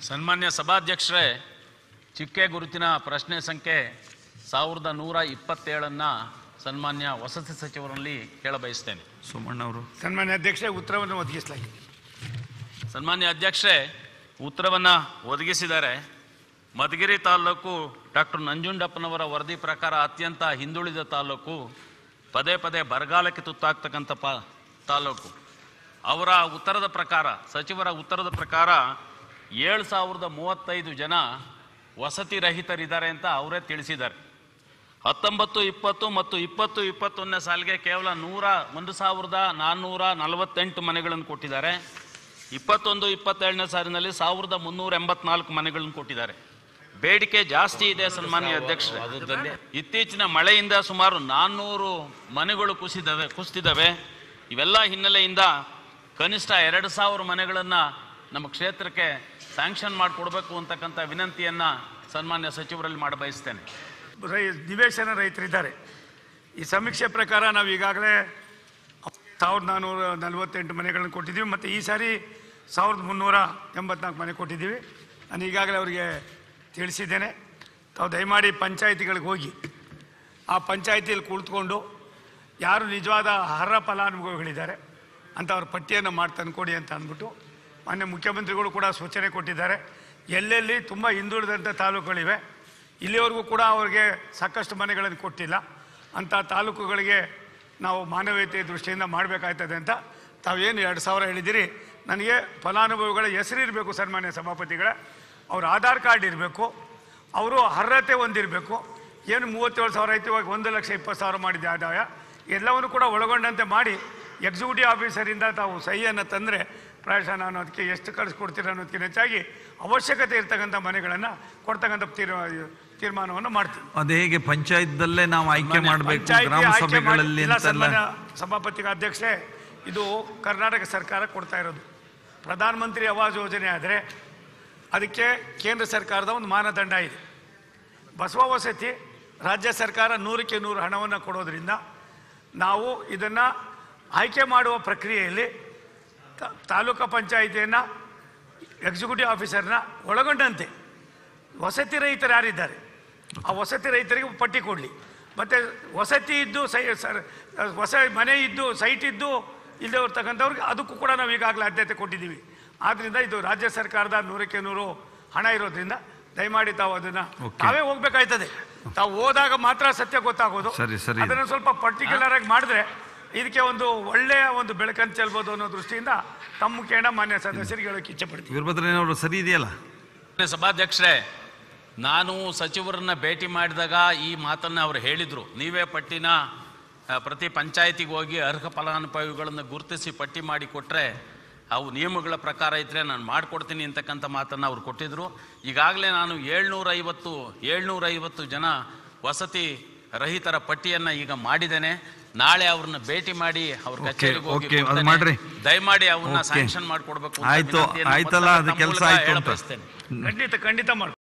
ಸನ್ಮಾನ್ಯ ಸಭಾಧ್ಯಕ್ಷರೇ ಚಿಕ್ಕೆ ಗುರುತಿನ ಪ್ರಶ್ನೆ ಸಂಖ್ಯೆ ಸಾವಿರದ ನೂರ ಇಪ್ಪತ್ತೇಳನ್ನು ಸನ್ಮಾನ್ಯ ವಸತಿ ಸಚಿವರಲ್ಲಿ ಕೇಳಬಯಸ್ತೇನೆ ಸೋಮಣ್ಣ ಅವರು ಸನ್ಮಾನ್ಯ ಅಧ್ಯಕ್ಷೆ ಉತ್ತರವನ್ನು ಒದಗಿಸಲಾಗಿದೆ ಸನ್ಮಾನ್ಯ ಅಧ್ಯಕ್ಷರೇ ಉತ್ತರವನ್ನು ಒದಗಿಸಿದ್ದಾರೆ ಮಧುಗಿರಿ ತಾಲೂಕು ಡಾಕ್ಟರ್ ನಂಜುಂಡಪ್ಪನವರ ವರದಿ ಪ್ರಕಾರ ಅತ್ಯಂತ ಹಿಂದುಳಿದ ತಾಲೂಕು ಪದೇ ಪದೇ ಬರಗಾಲಕ್ಕೆ ತುತ್ತಾಗ್ತಕ್ಕಂಥ ಪ ತಾಲೂಕು ಅವರ ಉತ್ತರದ ಪ್ರಕಾರ ಸಚಿವರ ಉತ್ತರದ ಪ್ರಕಾರ ಏಳು ಸಾವಿರದ ಮೂವತ್ತೈದು ಜನ ವಸತಿ ರಹಿತರಿದ್ದಾರೆ ಅಂತ ಅವರೇ ತಿಳಿಸಿದ್ದಾರೆ ಹತ್ತೊಂಬತ್ತು ಇಪ್ಪತ್ತು ಮತ್ತು ಇಪ್ಪತ್ತು ಇಪ್ಪತ್ತೊಂದನೇ ಸಾಲಿಗೆ ಕೇವಲ ನೂರ ಒಂದು ಸಾವಿರದ ನಾನ್ನೂರ ನಲವತ್ತೆಂಟು ಮನೆಗಳನ್ನು ಕೊಟ್ಟಿದ್ದಾರೆ ಇಪ್ಪತ್ತೊಂದು ಇಪ್ಪತ್ತೆರಡನೇ ಸಾಲಿನಲ್ಲಿ ಸಾವಿರದ ಮುನ್ನೂರ ಎಂಬತ್ನಾಲ್ಕು ಮನೆಗಳನ್ನು ಕೊಟ್ಟಿದ್ದಾರೆ ಬೇಡಿಕೆ ಜಾಸ್ತಿ ಇದೆ ಸನ್ಮಾನ್ಯ ಅಧ್ಯಕ್ಷರೇ ಇತ್ತೀಚಿನ ಮಳೆಯಿಂದ ಸುಮಾರು ನಾನ್ನೂರು ಮನೆಗಳು ಕುಸಿದವೆ ಕುಸಿದಿದ್ದಾವೆ ಇವೆಲ್ಲ ಹಿನ್ನೆಲೆಯಿಂದ ಕನಿಷ್ಠ ಎರಡು ಸಾವಿರ ಮನೆಗಳನ್ನು ನಮ್ಮ ಕ್ಷೇತ್ರಕ್ಕೆ ಸ್ಯಾಂಕ್ಷನ್ ಮಾಡಿಕೊಡ್ಬೇಕು ಅಂತಕ್ಕಂಥ ವಿನಂತಿಯನ್ನು ಸನ್ಮಾನ್ಯ ಸಚಿವರಲ್ಲಿ ಮಾಡಬಯಸ್ತೇನೆ ರೈ ನಿವೇಶನ ರೈತರಿದ್ದಾರೆ ಈ ಸಮೀಕ್ಷೆ ಪ್ರಕಾರ ನಾವು ಈಗಾಗಲೇ ಸಾವಿರದ ನಾನ್ನೂರ ನಲವತ್ತೆಂಟು ಮನೆಗಳನ್ನು ಕೊಟ್ಟಿದ್ದೀವಿ ಮತ್ತು ಈ ಸಾರಿ ಸಾವಿರದ ಮುನ್ನೂರ ಎಂಬತ್ನಾಲ್ಕು ಮನೆ ಕೊಟ್ಟಿದ್ದೀವಿ ನಾನು ಈಗಾಗಲೇ ಅವರಿಗೆ ತಿಳಿಸಿದ್ದೇನೆ ತಾವು ದಯಮಾಡಿ ಪಂಚಾಯಿತಿಗಳಿಗೆ ಹೋಗಿ ಆ ಪಂಚಾಯಿತಿಯಲ್ಲಿ ಕುಳಿತುಕೊಂಡು ಯಾರು ನಿಜವಾದ ಅರ್ಹ ಫಲಾನುಭವಿಗಳಿದ್ದಾರೆ ಅಂತ ಅವ್ರ ಪಟ್ಟಿಯನ್ನು ಮಾಡಿ ತಂದುಕೊಡಿ ಅಂತ ಅಂದ್ಬಿಟ್ಟು ಮಾನ್ಯ ಮುಖ್ಯಮಂತ್ರಿಗಳು ಕೂಡ ಸೂಚನೆ ಕೊಟ್ಟಿದ್ದಾರೆ ಎಲ್ಲೆಲ್ಲಿ ತುಂಬ ಹಿಂದುಳಿದಂಥ ತಾಲೂಕುಗಳಿವೆ ಇಲ್ಲಿವರೆಗೂ ಕೂಡ ಅವರಿಗೆ ಸಾಕಷ್ಟು ಮನೆಗಳನ್ನು ಕೊಟ್ಟಿಲ್ಲ ಅಂಥ ತಾಲೂಕುಗಳಿಗೆ ನಾವು ಮಾನವೀಯತೆ ದೃಷ್ಟಿಯಿಂದ ಮಾಡಬೇಕಾಗ್ತದೆ ಅಂತ ತಾವೇನು ಎರಡು ಸಾವಿರ ಹೇಳಿದ್ದೀರಿ ನನಗೆ ಫಲಾನುಭವಿಗಳ ಹೆಸರು ಇರಬೇಕು ಸನ್ಮಾನ್ಯ ಸಭಾಪತಿಗಳ ಅವ್ರ ಆಧಾರ್ ಕಾರ್ಡ್ ಇರಬೇಕು ಅವರು ಅರ್ಹತೆ ಹೊಂದಿರಬೇಕು ಏನು ಮೂವತ್ತೇಳು ಸಾವಿರ ಐತಿ ಇವಾಗ ಒಂದು ಲಕ್ಷ ಇಪ್ಪತ್ತು ಸಾವಿರ ಮಾಡಿದೆ ಆದಾಯ ಎಲ್ಲವನ್ನು ಕೂಡ ಒಳಗೊಂಡಂತೆ ಮಾಡಿ ಎಕ್ಸಿಕ್ಯೂಟಿವ್ ಆಫೀಸರಿಂದ ತಾವು ಸಹಿಯನ್ನು ತಂದರೆ ಪ್ರಾಯಶಃ ನಾನು ಅದಕ್ಕೆ ಎಷ್ಟು ಕಳಿಸ್ಕೊಡ್ತೀರ ಅನ್ನೋದಕ್ಕಿಂತ ಹೆಚ್ಚಾಗಿ ಅವಶ್ಯಕತೆ ಇರ್ತಕ್ಕಂಥ ಮನೆಗಳನ್ನು ಕೊಡ್ತಕ್ಕಂಥ ತೀರ್ಮಾ ತೀರ್ಮಾನವನ್ನು ಮಾಡ್ತೀನಿ ಅದು ಹೇಗೆ ಪಂಚಾಯತ್ದಲ್ಲೇ ನಾವು ಆಯ್ಕೆ ಮಾಡಬೇಕು ಪಂಚಾಯ್ತಿ ಗ್ರಾಮ ಆಯ್ಕೆ ಮಾಡಿ- ಸಭೆಗಳಲ್ಲಿ ಇಲ್ಲ ಅಂತೆಲ್ಲ ಸನ್ಮಾನ್ಯ ಸಭಾಪತಿಗಳ ಅಧ್ಯಕ್ಷೆ ಇದು ಕರ್ನಾಟಕ ಸರ್ಕಾರ ಕೊಡ್ತಾ ಇರೋದು ಪ್ರಧಾನಮಂತ್ರಿ ಆವಾಸ್ ಯೋಜನೆ ಆದರೆ ಅದಕ್ಕೆ ಕೇಂದ್ರ ಸರ್ಕಾರದ ಒಂದು ಮಾನದಂಡ ಇದೆ ಬಸವ ವಸತಿ ರಾಜ್ಯ ಸರ್ಕಾರ ನೂರಕ್ಕೆ ನೂರು ಹಣವನ್ನು ಕೊಡೋದ್ರಿಂದ ನಾವು ಇದನ್ನು ಆಯ್ಕೆ ಮಾಡುವ ಪ್ರಕ್ರಿಯೆಯಲ್ಲಿ ತ- ತಾಲೂಕು ಪಂಚಾಯಿತಿಯನ್ನು ಎಕ್ಸಿಕ್ಯೂಟಿವ್ ಆಫೀಸರ್ನ ಒಳಗೊಂಡಂತೆ ವಸತಿ ರೈತರು ಯಾರಿದ್ದಾರೆ ಆ ವಸತಿ ರೈತರಿಗೆ ಪಟ್ಟಿ ಕೊಡಲಿ ಮತ್ತು ವಸತಿ ಇದ್ದು ಸೈ ಸರ್ ಹೊಸ ಮನೆ ಇದ್ದು ಸೈಟ್ ಇದ್ದು ಇಲ್ಲದೆ ಇರ್ತಕ್ಕಂಥವ್ರಿಗೆ ಅದಕ್ಕೂ ಕೂಡ ನಾವು ಈಗಾಗಲೇ ಆದ್ಯತೆ ಕೊಟ್ಟಿದ್ದೀವಿ ಆದ್ದರಿಂದ ಇದು ರಾಜ್ಯ ಸರ್ಕಾರದ ನೂರಕ್ಕೆ ನೂರು ಹಣ ಇರೋದ್ರಿಂದ ದಯಮಾಡಿ ತಾವು ಅದನ್ನು Okay. ತಾವೇ ಹೋಗ್ಬೇಕಾಯ್ತದೆ ತಾವು ಹೋದಾಗ ಮಾತ್ರ ಸತ್ಯ ಗೊತ್ತಾಗೋದು ಸರಿ, ಸರಿ. ಅದನ್ನು ಸ್ವಲ್ಪ ಪರ್ಟಿಕ್ಯುಲರ್ ಆಗಿ ಮಾಡಿದ್ರೆ ಇದಕ್ಕೆ ಒಂದು ಒಳ್ಳೆಯ ಒಂದು ಬೆಳಕನ್ನು ಚೆಲ್ಬೋದು ಅನ್ನೋ ದೃಷ್ಟಿಯಿಂದ ತಮ್ಮ ಮುಖೇನ ಮಾನ್ಯ ಸದಸ್ಯರಿಗೆ ಹೇಳೋಕೆ ಇಚ್ಛೆ ಪಡ್ತೀವಿ ವೀರಭದ್ರಯ್ಯನವರು ಸರಿ ಇದೆಯಲ್ಲ ಮಾನ್ಯ ಸಭಾಧ್ಯಕ್ಷರೇ ನಾನು ಸಚಿವರನ್ನ ಭೇಟಿ ಮಾಡಿದಾಗ ಈ ಮಾತನ್ನು ಅವರು ಹೇಳಿದರು ನೀವೇ ಪಟ್ಟಿನ ಆ, ಪ್ರತಿ ಪಂಚಾಯತಿಗೆ ಹೋಗಿ ಅರ್ಹ ಫಲಾನುಭವಿಗಳನ್ನು ಗುರುತಿಸಿ ಪಟ್ಟಿ ಮಾಡಿ ಕೊಟ್ಟರೆ ಅವು ನಿಯಮಗಳ ಪ್ರಕಾರ ಇದ್ದರೆ ನಾನು ಮಾಡಿಕೊಡ್ತೀನಿ ಅಂತಕ್ಕಂಥ ಮಾತನ್ನು ಅವ್ರು ಕೊಟ್ಟಿದ್ದರು ಈಗಾಗಲೇ ನಾನು ಏಳ್ನೂರೈವತ್ತು ಏಳ್ನೂರೈವತ್ತು ಜನ ವಸತಿ ರಹಿತರ ಪಟ್ಟಿಯನ್ನು ಈಗ ಮಾಡಿದ್ದೇನೆ ನಾಳೆ ಅವ್ರನ್ನ ಭೇಟಿ ಮಾಡಿ ಅವ್ರ Okay, ಕಚೇರಿಗೆ ಹೋಗಿ okay, ಅದು ಕೊಡ್ತೇನೆ. ಮಾಡ್ರಿ. ದಯಮಾಡಿ ಅವನ್ನ Okay. ಸ್ಯಾಂಕ್ಷನ್ ಮಾಡಿಕೊಡ್ಬೇಕು ಆಯ್ತು, ಆಯ್ತಲ್ಲ, ಅದು ಕೆಲ್ಸ ಆಯ್ತು ಅಂತ. ಖಂಡಿತ ಖಂಡಿತ ಮಾಡ್ಕೊ